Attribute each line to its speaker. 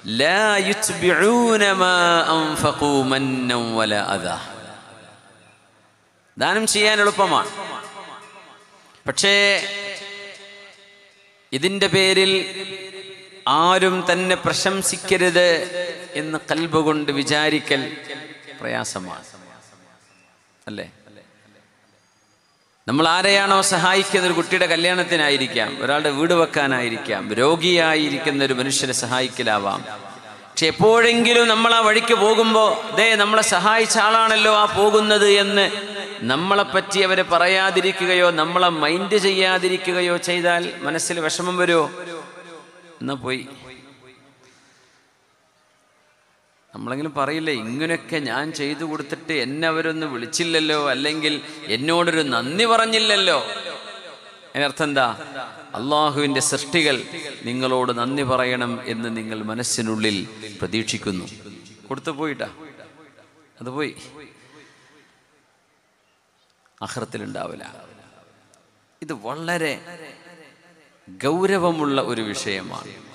Speaker 1: ലാ യുത്ബിഊന മാ അൻഫഖൂ മന്നൻ വലാ അദാ ദാനം ചെയ്യാൻ എളുപ്പമാണ് പക്ഷേ ഇതിൻ്റെ പേരിൽ ആരും തന്നെ പ്രശംസിക്കരുത് എന്ന് കൽബ് കൊണ്ട് വിചാരിക്കൽ പ്രയാസമാണ് അല്ലേ നമ്മൾ ആരെയാണോ സഹായിക്കുന്ന ഒരു കുട്ടിയുടെ കല്യാണത്തിനായിരിക്കാം ഒരാളുടെ വീട് വെക്കാനായിരിക്കാം രോഗിയായിരിക്കുന്ന ഒരു മനുഷ്യനെ സഹായിക്കലാവാം പക്ഷെ എപ്പോഴെങ്കിലും നമ്മൾ ആ വഴിക്ക് പോകുമ്പോൾ ദേ നമ്മളെ സഹായിച്ച ആളാണല്ലോ ആ പോകുന്നത് എന്ന് നമ്മളെപ്പറ്റി അവരെ പറയാതിരിക്കുകയോ നമ്മളെ മൈൻഡ് ചെയ്യാതിരിക്കുകയോ ചെയ്താൽ മനസ്സിൽ വിഷമം വരുമോ എന്നാ പോയി നമ്മളെങ്കിലും പറയില്ലേ ഇങ്ങനെയൊക്കെ ഞാൻ ചെയ്തു കൊടുത്തിട്ട് എന്നെ അവരൊന്ന് വിളിച്ചില്ലല്ലോ അല്ലെങ്കിൽ എന്നോടൊരു നന്ദി പറഞ്ഞില്ലല്ലോ അതിനർത്ഥം എന്താ അള്ളാഹുവിൻ്റെ സൃഷ്ടികൾ നിങ്ങളോട് നന്ദി പറയണം എന്ന് നിങ്ങൾ മനസ്സിനുള്ളിൽ പ്രതീക്ഷിക്കുന്നു കൊടുത്തു പോയിട്ടാ അത് പോയി അഹ്റത്തിലുണ്ടാവില്ല ഇത് വളരെ ഗൗരവമുള്ള ഒരു വിഷയമാണ്